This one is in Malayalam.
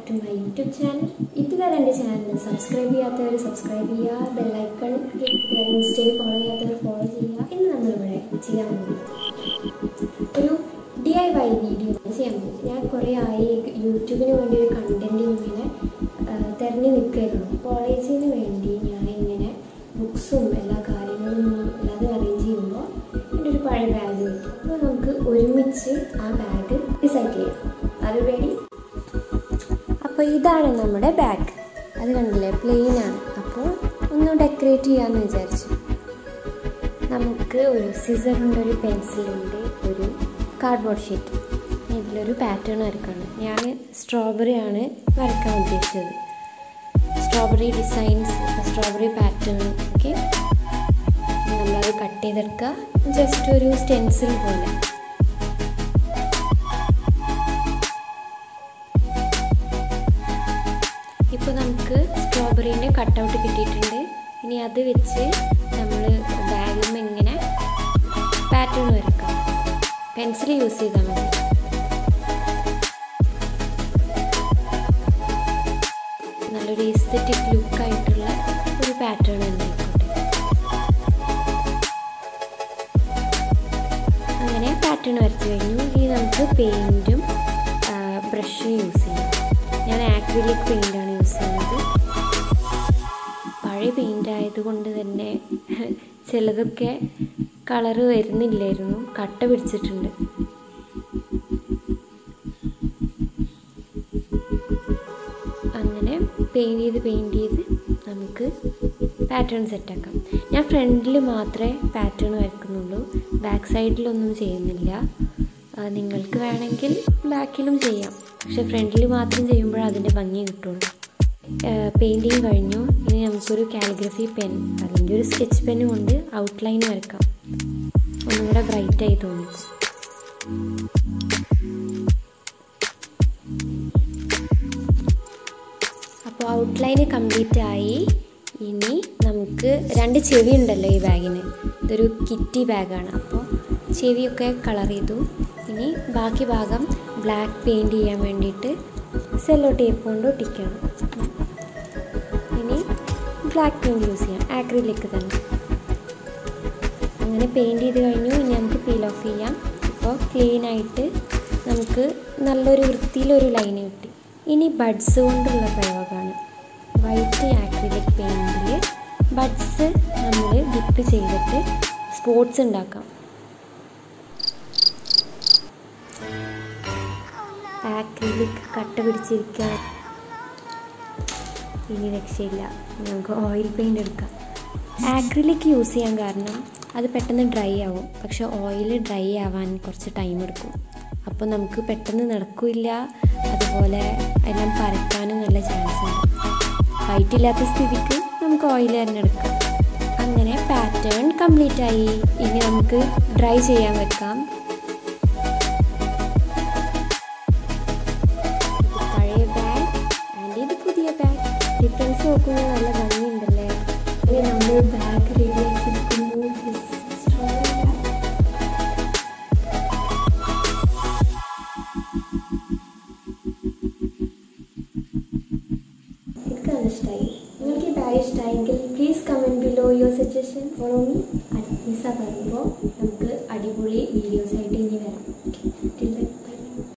ടു മൈ യൂട്യൂബ് ചാനൽ ഇതുവരെ എൻ്റെ ചാനൽ സബ്സ്ക്രൈബ് ചെയ്യാത്തവർ സബ്സ്ക്രൈബ് ചെയ്യുക ബെല്ലൈക്കൺ ക്ലിക്ക് ചെയ്യുക ഇൻസ്റ്റയിൽ ഫോളോ ചെയ്യാത്തവർ ഫോളോ ചെയ്യുക ഇന്ന് നമ്മളിവിടെ ചെയ്യാൻ പോകുന്നത് ഒരു ഡി ഐ വൈ വീഡിയോ ചെയ്യാൻ പോകുന്നത് ഞാൻ കുറേ ആയി യൂട്യൂബിന് വേണ്ടി ഒരു കണ്ടൻറ് ഇങ്ങനെ ആ, തിരഞ്ഞു നിൽക്കുമായിരുന്നു കോളേജിന് വേണ്ടി ഞാൻ ഇങ്ങനെ ബുക്സും എല്ലാ കാര്യങ്ങളും എല്ലാതും അറേഞ്ച് ചെയ്യുമ്പോൾ എൻ്റെ ഒരു പഴയ ബാഗ് കിട്ടും അപ്പോൾ നമുക്ക് ഒരുമിച്ച് ആ ബാഗ് ഡിസൈഡ് ചെയ്യാം അത് റെഡി അപ്പോൾ ഇതാണ് നമ്മുടെ ബാഗ് അത് കണ്ടില്ലേ പ്ലെയിൻ ആണ് അപ്പോൾ ഒന്ന് ഡെക്കറേറ്റ് ചെയ്യാമെന്ന് വിചാരിച്ചു നമുക്ക് ഒരു സിസറുണ്ട് ഒരു പെൻസിലുണ്ട് ഒരു കാർഡ്ബോർഡ് ഷീറ്റ് ഇതിലൊരു പാറ്റേൺ വരക്കാണ് ഞാൻ സ്ട്രോബെറി ആണ് വരക്കാൻ ഉദ്ദേശിച്ചത് strawberry designs strawberry pattern okay നമ്മളത് കട്ട് ചെയ്തെടുക്കുക ജസ്റ്റ് ഒരു സ്റ്റെൻസിൽ പോലെ ഇപ്പോൾ നമുക്ക് സ്ട്രോബെറീൻ്റെ കട്ടൗട്ട് കിട്ടിയിട്ടുണ്ട് ഇനി അത് വെച്ച് നമ്മൾ ബാഗും ഇങ്ങനെ പാറ്റേൺ വരക്കാം പെൻസിൽ യൂസ് ചെയ്താൽ മതി നല്ലൊരു എസ്തറ്റിക് ലുക്കായിട്ടുള്ള ഒരു പാറ്റേൺ തന്നെ ആയിക്കോട്ടെ അങ്ങനെ പാറ്റേൺ വരച്ച് കഴിഞ്ഞു ഇനി നമുക്ക് പെയിൻറ്റും ബ്രഷും യൂസ് ചെയ്യാം ഞാൻ ആക്രിലിക് പെയിൻ്റാണ് യൂസ് ചെയ്യുന്നത് പഴയ പെയിൻ്റ് ആയതുകൊണ്ട് തന്നെ ചിലതൊക്കെ കളറ് വരുന്നില്ലായിരുന്നു കട്ട പിടിച്ചിട്ടുണ്ട് അങ്ങനെ പെയിൻറ് ചെയ്ത് പെയിൻറ് ചെയ്ത് നമുക്ക് പാറ്റേൺ സെറ്റാക്കാം ഞാൻ ഫ്രണ്ടിൽ മാത്രമേ പാറ്റേൺ വരക്കുന്നുള്ളൂ ബാക്ക് സൈഡിലൊന്നും ചെയ്യുന്നില്ല ആ, നിങ്ങൾക്ക് വേണമെങ്കിൽ ബാക്കിലും ചെയ്യാം പക്ഷെ ഫ്രണ്ടിൽ മാത്രം ചെയ്യുമ്പോഴേ അതിൻ്റെ ഭംഗി കിട്ടുള്ളൂ പെയിൻറ്റിങ് കഴിഞ്ഞു ഇനി നമുക്കൊരു കാലിഗ്രഫി പെൻ അല്ലെങ്കിൽ ഒരു സ്കെച്ച് പെൻ കൊണ്ട് ഔട്ട്ലൈൻ വരക്കാം ഒന്നുകൂടെ ബ്രൈറ്റായി തോന്നിക്കും അപ്പോൾ ഔട്ട്ലൈന് കംപ്ലീറ്റ് ആയി ഇനി നമുക്ക് രണ്ട് ചെവി ഉണ്ടല്ലോ ഈ ബാഗിന് ഇതൊരു കിറ്റി ബാഗാണ് അപ്പോൾ ചെവിയൊക്കെ കളർ ചെയ്തു ഇനി ബാക്കി ഭാഗം ബ്ലാക്ക് പെയിൻറ് ചെയ്യാൻ വേണ്ടിയിട്ട് സെല്ലോ ടേപ്പ് കൊണ്ട് ഒട്ടിക്കണം ഇനി ബ്ലാക്ക് പെയിൻറ് യൂസ് ചെയ്യാം ആക്രിലിക് തന്നെ അങ്ങനെ പെയിൻറ് ചെയ്ത് കഴിഞ്ഞു ഇനി നമുക്ക് പീൽ ഓഫ് ചെയ്യാം ഇപ്പോൾ ക്ലീൻ ആയിട്ട് നമുക്ക് നല്ലൊരു വൃത്തിയിലൊരു ലൈൻ കിട്ടി ഇനി ബഡ്സ് കൊണ്ടുള്ള പ്രയോഗമാണ് വൈറ്റ് ആക്രിലിക് പെയിൻറ്റിൽ ബഡ്സ് നമ്മൾ ഡിപ്പ് ചെയ്തിട്ട് സ്പോട്സ് ഉണ്ടാക്കാം ആക്രിലിക് കട്ട പിടിച്ചിരിക്കുക ഇനി രക്ഷയില്ല നമുക്ക് ഓയിൽ പെയിൻ്റ് എടുക്കാം ആക്രിലിക് യൂസ് ചെയ്യാൻ കാരണം അത് പെട്ടെന്ന് ഡ്രൈ ആവും പക്ഷെ ഓയിൽ ഡ്രൈ ആവാൻ കുറച്ച് ടൈം എടുക്കും അപ്പോൾ നമുക്ക് പെട്ടെന്ന് നടക്കില്ല അതുപോലെ എല്ലാം പരക്കാനും നല്ല ചാൻസ് ഉണ്ട് വൈറ്റ് ഇല്ലാത്ത സ്ഥിതിക്ക് നമുക്ക് ഓയിൽ തന്നെ എടുക്കാം അങ്ങനെ പാറ്റേൺ കംപ്ലീറ്റ് ആയി ഇനി നമുക്ക് ഡ്രൈ ചെയ്യാൻ വെക്കാം ഇത് പഴയ ബാഗ് ആൻഡ് ഇത് പുതിയ ബാഗ് ഡിഫറൻസ് നോക്കുമ്പോൾ നല്ല ഭംഗിയുണ്ടല്ലേ ഇനി നമ്മൾ ബാഗ് റെഡിയാക്കിയിരിക്കുന്നു എനിക്ക് അത് ഇഷ്ടമായി നിങ്ങൾക്ക് ഈ ബാഗ് ഇഷ്ടമായെങ്കിൽ please comment below your suggestion follow me അഡ്മിസ പറയുമ്പോൾ നമുക്ക് അടിപൊളി വീഡിയോസ് ആയിട്ട്